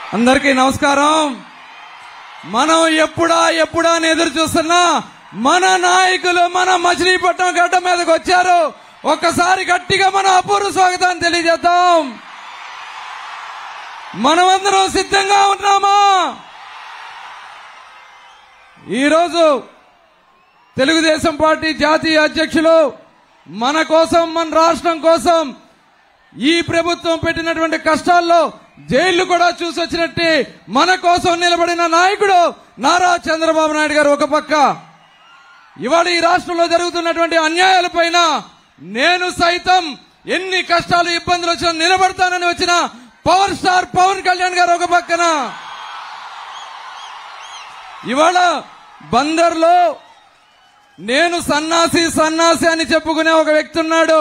అందరికీ నమస్కారం మనం ఎప్పుడా ఎప్పుడా అని ఎదురు చూస్తున్నా మన నాయకులు మన మచిలీపట్నం గడ్డ మీదకి వచ్చారు ఒక్కసారి గట్టిగా మన అపూర్వ స్వాగతాన్ని తెలియజేద్దాం మనమందరం సిద్ధంగా ఉన్నామా ఈరోజు తెలుగుదేశం పార్టీ జాతీయ అధ్యక్షులు మన కోసం మన రాష్ట్రం కోసం ఈ ప్రభుత్వం పెట్టినటువంటి కష్టాల్లో జైళ్లు కూడా చూసి వచ్చినట్టు మన కోసం నిలబడిన నాయకుడు నారా చంద్రబాబు నాయుడు గారు ఒక పక్క ఇవాళ ఈ రాష్ట్రంలో జరుగుతున్నటువంటి అన్యాయాలపైన నేను సైతం ఎన్ని కష్టాలు ఇబ్బందులు వచ్చినా నిలబడతానని వచ్చిన పవర్ స్టార్ పవన్ కళ్యాణ్ గారు ఒక పక్కన ఇవాళ బందర్లో నేను సన్నాసి సన్నాసి అని చెప్పుకునే ఒక వ్యక్తి ఉన్నాడు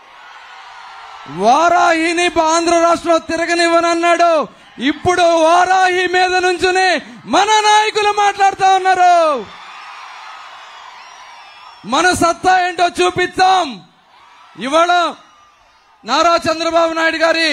వారాహిని ఆంధ్ర రాష్ట్రంలో తిరగనివ్వనన్నాడు ఇప్పుడు వారాహి మీద నుంచుని మన నాయకులు మాట్లాడుతా ఉన్నారు మన సత్తా ఏంటో చూపిస్తాం ఇవాళ నారా చంద్రబాబు నాయుడు గారి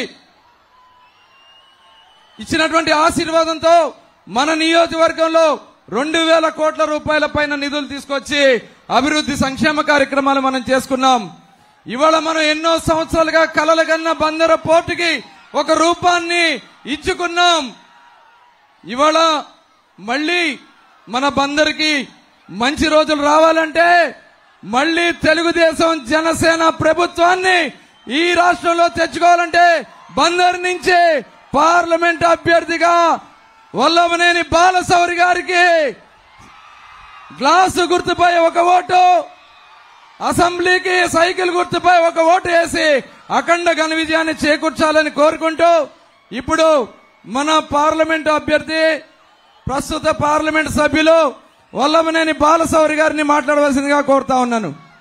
ఇచ్చినటువంటి ఆశీర్వాదంతో మన నియోజకవర్గంలో రెండు వేల కోట్ల రూపాయల పైన నిధులు తీసుకొచ్చి అభివృద్ధి సంక్షేమ కార్యక్రమాలు మనం చేసుకున్నాం ఇవాళ మనం ఎన్నో సంవత్సరాలుగా కలలుగన్న బందర పోర్టుకి ఒక రూపాన్ని ఇచ్చుకున్నాం ఇవాళ మళ్ళీ మన బందరికి మంచి రోజులు రావాలంటే మళ్ళీ తెలుగుదేశం జనసేన ప్రభుత్వాన్ని ఈ రాష్ట్రంలో తెచ్చుకోవాలంటే బందర్ నుంచి పార్లమెంట్ అభ్యర్థిగా వల్లభనేని బాలసౌరి గారికి గ్లాసు గుర్తుపై ఒక ఓటు అసెంబ్లీకి సైకిల్ గుర్తుపై ఒక ఓటు వేసి అఖండ ఘన విజయాన్ని చేకూర్చాలని కోరుకుంటూ ఇప్పుడు మన పార్లమెంట్ అభ్యర్థి ప్రస్తుత పార్లమెంట్ సభ్యులు వల్లభనేని బాలసౌరి గారిని మాట్లాడవలసిందిగా కోరుతా ఉన్నాను